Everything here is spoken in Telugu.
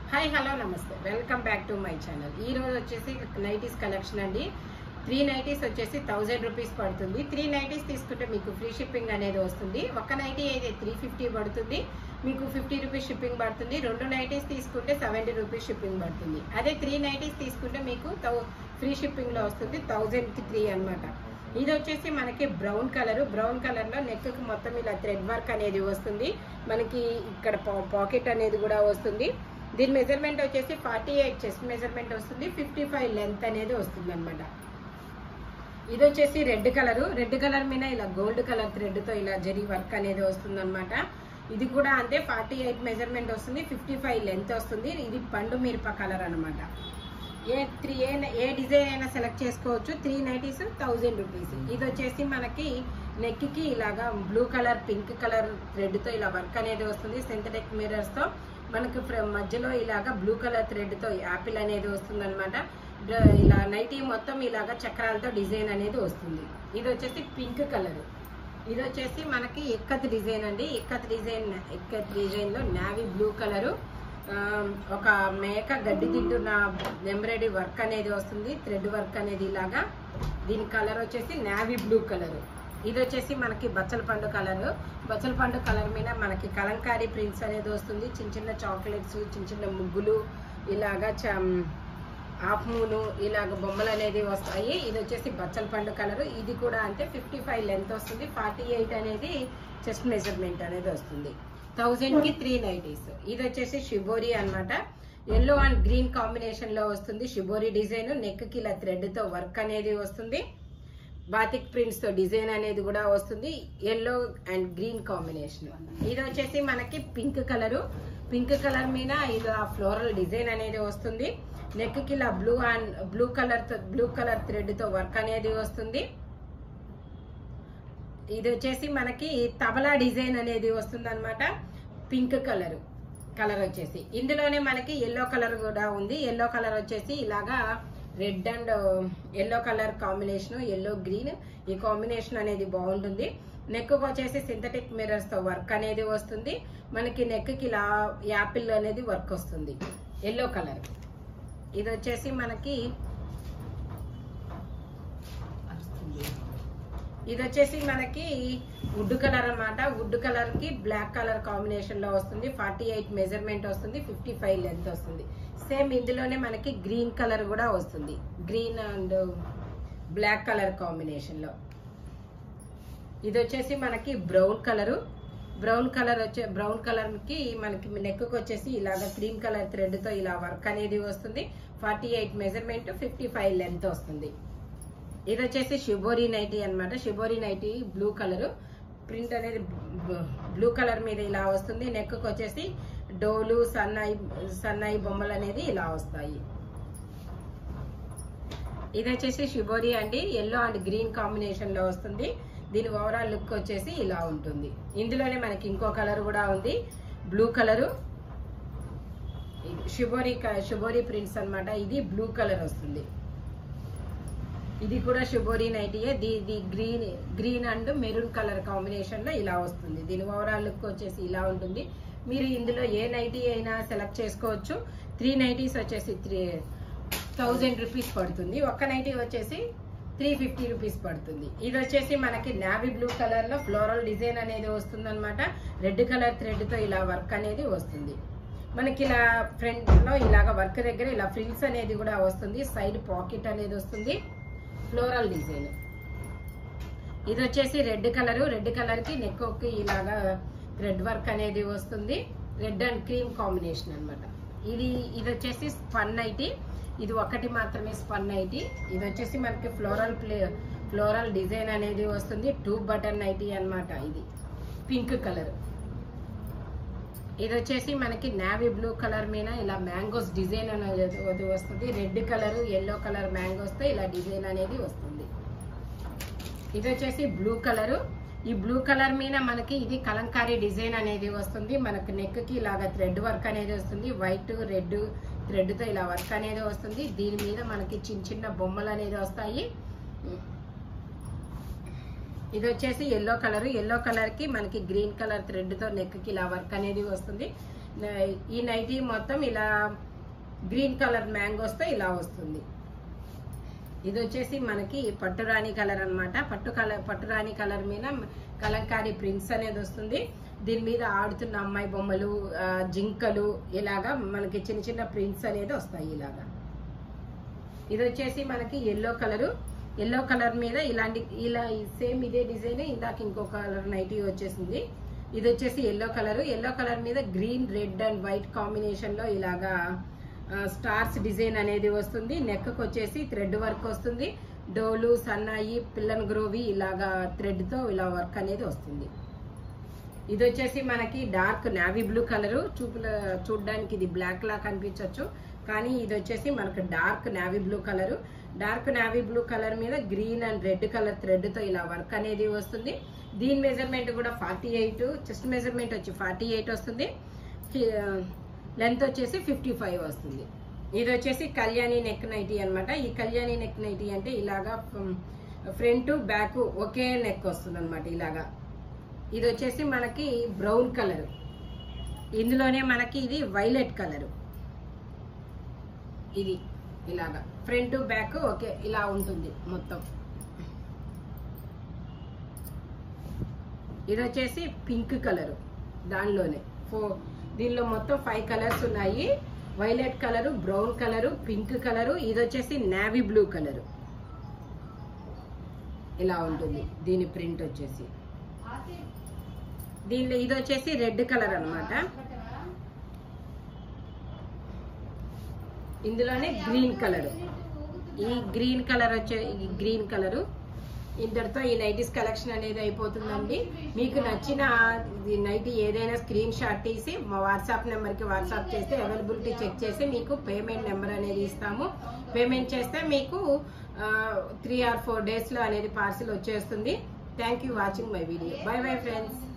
హాయ్ హలో నమస్తే welcome back to my channel ఈ రోజు వచ్చేసి నైటీస్ కలెక్షన్ అండి త్రీ నైటీస్ వచ్చేసి థౌజండ్ రూపీస్ పడుతుంది త్రీ నైటీస్ తీసుకుంటే మీకు ఫ్రీ షిప్పింగ్ అనేది వస్తుంది ఒక నైటీ అయితే త్రీ ఫిఫ్టీ పడుతుంది మీకు ఫిఫ్టీ రూపీస్ షిప్పింగ్ పడుతుంది రెండు నైటీస్ తీసుకుంటే సెవెంటీ రూపీస్ షిప్పింగ్ పడుతుంది అదే త్రీ నైటీస్ తీసుకుంటే మీకు థౌ ఫ్రీ షిప్పింగ్లో వస్తుంది థౌజండ్కి త్రీ అనమాట ఇది వచ్చేసి మనకి బ్రౌన్ కలర్ బ్రౌన్ కలర్ లో నెక్ కి మొత్తం ఇలా థ్రెడ్ వర్క్ అనేది వస్తుంది మనకి ఇక్కడ పాకెట్ అనేది కూడా వస్తుంది దీని మెజర్మెంట్ వచ్చేసి ఫార్టీ ఎయిట్ చెస్ట్ మెజర్మెంట్ వస్తుంది ఫిఫ్టీ ఫైవ్ లెంత్ అనేది వస్తుంది అనమాట ఇది వచ్చేసి రెడ్ కలర్ రెడ్ కలర్ మీద ఇలా గోల్డ్ కలర్ థ్రెడ్ తో ఇలా జరీ వర్క్ అనేది వస్తుంది అనమాట ఇది కూడా అంతే ఫార్టీ ఎయిట్ మెజర్మెంట్ వస్తుంది ఫిఫ్టీ ఫైవ్ లెంత్ వస్తుంది ఇది పండు మిరప కలర్ అన్నమాట ఏ త్రీ ఏ ఏ డిజైన్ అయినా సెలెక్ట్ చేసుకోవచ్చు త్రీ నైటీస్ థౌజండ్ రూపీస్ ఇది వచ్చేసి మనకి నెక్ కి ఇలాగా blue colour pink colour thread తో ఇలా వర్క్ అనేది వస్తుంది సింథటిక్ మిరర్స్ తో మనకి ఫ్ర- మధ్యలో ఇలాగా బ్లూ కలర్ థ్రెడ్ తో యాపిల్ అనేది వస్తుంది అనమాట ఇలా నైటీ మొత్తం ఇలాగా చక్రాలతో డిజైన్ అనేది వస్తుంది ఇది వచ్చేసి పింక్ కలర్ ఇది వచ్చేసి మనకి ఎక్కత్ డిజైన్ అండి ఎక్కత్ డిజైన్ ఎక్కత్ డిజైన్ లో నావీ బ్లూ కలరు ఆ, ఒక మేక గడ్డి తింటున్న ఎంబ్రాయిడరీ వర్క్ అనేది వస్తుంది థ్రెడ్ వర్క్ అనేది ఇలాగా దీని కలర్ వచ్చేసి నావీ బ్లూ కలర్ ఇది వచ్చేసి మనకి బచ్చల పండు కలర్ బచ్చల పండు కలర్ మీద మనకి కలంకారీ ప్రింట్స్ అనేది వస్తుంది చిన్న చిన్న చాక్లెట్స్ చిన్న చిన్న ముగ్గులు ఇలాగా చ- హాఫ్ మూను ఇలాగ బొమ్మలు అనేది వస్తాయి ఇది వచ్చేసి బచ్చల పండు కలర్ ఇది కూడా అంతే ఫిఫ్టీ ఫైవ్ లెంత్ వస్తుంది ఫార్టీ ఎయిట్ అనేది చెస్ట్ మెజర్మెంట్ అనేది వస్తుంది థౌజండ్ కి త్రీ నైటీస్ ఇది వచ్చేసి షిబోరి అన్నమాట ఎల్లో అండ్ గ్రీన్ కాంబినేషన్ లో వస్తుంది షిబోరి డిజైన్ నెక్ కి ఇలా థ్రెడ్ తో వర్క్ అనేది వస్తుంది బాతిక్ ప్రింట్స్ తో డిజైన్ అనేది కూడా వస్తుంది ఎల్లో అండ్ గ్రీన్ కాంబినేషన్ ఇది వచ్చేసి మనకి పింక్ కలర్ పింక్ కలర్ మీద ఇలా ఫ్లోరల్ డిజైన్ అనేది వస్తుంది నెక్ కి ఇలా బ్లూ అండ్ బ్లూ కలర్ తో బ్లూ కలర్ థ్రెడ్ తో వర్క్ అనేది వస్తుంది ఇది వచ్చేసి మనకి తబలా డిజైన్ అనేది వస్తుంది అనమాట పింక్ కలర్ కలర్ వచ్చేసి ఇందులోనే మనకి ఎల్లో కలర్ కూడా ఉంది ఎల్లో కలర్ వచ్చేసి ఇలాగా red and yellow colour combination yellow green ఈ కాంబినేషన్ అనేది బాగుంటుంది నెక్ వచ్చేసి సింథటిక్ మిరర్స్ తో వర్క్ అనేది వస్తుంది మనకి నెక్ కి ఇలా యాపిల్ అనేది వర్క్ వస్తుంది ఎల్లో కలర్ ఇది వచ్చేసి మనకి ఇది వచ్చేసి మనకి వుడ్ కలర్ అన్నమాట వుడ్ కలర్ కి బ్లాక్ కలర్ కాంబినేషన్ లో వస్తుంది ఫార్టీ ఎయిట్ మెజర్మెంట్ వస్తుంది ఫిఫ్టీ ఫైవ్ లెంత్ వస్తుంది సేమ్ ఇందులోనే మనకి గ్రీన్ కలర్ కూడా వస్తుంది green and black colour combination లో ఇది వచ్చేసి మనకి బ్రౌన్ కలరు బ్రౌన్ కలర్ వచ్చే బ్రౌన్ కలర్ కి మనకి నెక్ వచ్చేసి ఇలాగ క్రీమ్ కలర్ థ్రెడ్ తో ఇలా వర్క్ అనేది వస్తుంది forty eight measurement fifty five length వస్తుంది ఇది వచ్చేసి షిబోరి నైటీ అన్నమాట shibori nighty blue colour print అనేది బ్లూ కలర్ మీద ఇలా వస్తుంది నెక్ వచ్చేసి డోలు సన్నాయి సన్నాయి బొమ్మలు అనేది ఇలా వస్తాయి ఇది వచ్చేసి షిబోరి అండి ఎల్లో అండ్ గ్రీన్ కాంబినేషన్ లో వస్తుంది దీని ఓవరాల్ లుక్ వచ్చేసి ఇలా ఉంటుంది ఇందులోనే మనకి ఇంకో కలర్ కూడా ఉంది బ్లూ కలరు షిబోరి క- షిబోరి ప్రింట్స్ అన్నమాట ఇది బ్లూ కలర్ వస్తుంది ఇది కూడా షుబోరి నైటీయే దీది green green and maroon colour combination లో ఇలా వస్తుంది దీని ఓవరాల్ లుక్ వచ్చేసి ఇలా ఉంటుంది మీరు ఇందులో ఏ నైటీ అయినా సెలెక్ట్ చేసుకోవచ్చు త్రీ నైటీస్ వచ్చేసి త్రీ థౌజండ్ రూపీస్ పడుతుంది ఒక్క నైటీ వచ్చేసి త్రీ ఫిఫ్టీ రూపీస్ పడుతుంది ఇది వచ్చేసి మనకి నావీ బ్లూ కలర్ లో ఫ్లోరల్ డిజైన్ అనేది వస్తుంది అనమాట రెడ్ కలర్ థ్రెడ్ తో ఇలా వర్క్ అనేది వస్తుంది మనకి ఇలా ఫ్రంట్ లో ఇలాగ వర్క్ దగ్గర ఇలా ఫ్రిల్స్ అనేది కూడా వస్తుంది సైడ్ పాకెట్ అనేది వస్తుంది ఫ్లోరల్ డిజైన్ ఇది వచ్చేసి రెడ్ కలర్ రెడ్ కలర్ కి నెక్ కి ఇలాగా రెడ్ వర్క్ అనేది వస్తుంది రెడ్ అండ్ క్రీమ్ కాంబినేషన్ అన్నమాట ఇది ఇది వచ్చేసి స్పన్ ఐటీ ఇది ఒకటి మాత్రమే స్పన్ ఐటీ ఇది వచ్చేసి మనకి ఫ్లోరల్ ప్లే ఫ్లోరల్ డిజైన్ అనేది వస్తుంది టూ బటన్ ఐటీ అన్నమాట ఇది పింక్ కలర్ ఇది వచ్చేసి మనకి నావీ బ్లూ కలర్ మీద ఇలా మ్యాంగోస్ డిజైన్ అనేది వస్తుంది red colour yellow colour mangoes తో ఇలా డిజైన్ అనేది వస్తుంది ఇది వచ్చేసి బ్లూ కలర్ ఈ బ్లూ కలర్ మీద మనకి ఇది కలంకారీ డిజైన్ అనేది వస్తుంది మనకు నెక్ కి ఇలాగా థ్రెడ్ వర్క్ అనేది వస్తుంది వైట్ రెడ్ థ్రెడ్ తో ఇలా వర్క్ అనేది వస్తుంది దీని మీద మనకి చిన్న చిన్న బొమ్మలు అనేది వస్తాయి ఇది వచ్చేసి ఎల్లో కలర్ ఎల్లో కలర్ కి మనకి గ్రీన్ కలర్ థ్రెడ్ తో నెక్ కి ఇలా వర్క్ అనేది వస్తుంది ఈ నైటీ మొత్తం ఇలా గ్రీన్ కలర్ మ్యాంగోస్తో ఇలా వస్తుంది ఇది వచ్చేసి మనకి పట్టురాణి కలర్ అన్నమాట పట్టు కలర్ పట్టురాణి కలర్ మీద కలంకారీ ప్రింట్స్ అనేది వస్తుంది దీని మీద ఆడుతున్న అమ్మాయి బొమ్మలు ఆ, జింకలు ఇలాగా మనకి చిన్న చిన్న ప్రింట్స్ అనేది వస్తాయి ఇలాగా ఇది వచ్చేసి మనకి ఎల్లో కలరు ఎల్లో కలర్ మీద ఇలాంటి ఇలా సేమ్ ఇదే డిజైన్ ఇందాక ఇంకో కలర్ నైటీ వచ్చేసింది ఇది వచ్చేసి ఎల్లో కలర్ ఎల్లో కలర్ మీద green red and white combination లో ఇలాగా ఆ, స్టార్స్ డిజైన్ అనేది వస్తుంది నెక్ వచ్చేసి థ్రెడ్ వర్క్ వస్తుంది డోలు సన్నాయి పిల్లన్ గ్రోవి ఇలాగా థ్రెడ్ తో ఇలా వర్క్ అనేది వస్తుంది ఇది వచ్చేసి మనకి డార్క్ నావీ బ్లూ కలర్ చూపుల చూడడానికి ఇది బ్లాక్ లా కనిపించవచ్చు కానీ ఇది వచ్చేసి మనకు dark navy blue colour dark navy blue colour మీద green and red colour thread తో ఇలా వర్క్ అనేది వస్తుంది దీని మెజర్మెంట్ కూడా ఫార్టీ ఎయిట్ చెస్ట్ మెజర్మెంట్ వచ్చి ఫార్టీ ఎయిట్ వస్తుంది లెంత్ వచ్చేసి ఫిఫ్టీ ఫైవ్ వస్తుంది ఇది వచ్చేసి కళ్యాణి నెక్ నైటీ అన్నమాట ఈ కళ్యాణి నెక్ నైటీ అంటే ఇలాగా ఫ్రంట్ బ్యాక్ ఒకే నెక్ వస్తుంది అనమాట ఇలాగా ఇది వచ్చేసి మనకి బ్రౌన్ కలర్ ఇందులోనే మనకి ఇది వైలెట్ కలర్ ఇది ఇలాగా ఫ్రంట్ బ్యాక్ ఓకే ఇలా ఉంటుంది మొత్తం ఇది వచ్చేసి పింక్ కలర్ దానిలోనే ఫో దీనిలో మొత్తం ఫైవ్ కలర్స్ ఉన్నాయి violet colour brown colour pink colour ఇది వచ్చేసి నావీ బ్లూ కలరు ఇలా ఉంటుంది దీని ప్రింట్ వచ్చేసి దీనిలో ఇది వచ్చేసి రెడ్ కలర్ అన్నమాట ఇందులోనే గ్రీన్ కలర్ ఈ గ్రీన్ కలర్ వచ్చే ఈ గ్రీన్ కలరు ఇంతటితో ఈ నైటీస్ కలెక్షన్ అనేది అయిపోతుందండి మీకు నచ్చిన ఈ నైటీ ఏదైనా స్క్రీన్ షాట్ తీసి మా వాట్సాప్ నెంబర్కి వాట్సాప్ చేస్తే అవైలబిలిటీ చెక్ చేసి మీకు పేమెంట్ నెంబర్ అనేది ఇస్తాము పేమెంట్ చేస్తే మీకు త్రీ ఆర్ ఫోర్ డేస్లో అనేది పార్సిల్ వచ్చేస్తుంది thank you watching my video bye bye friends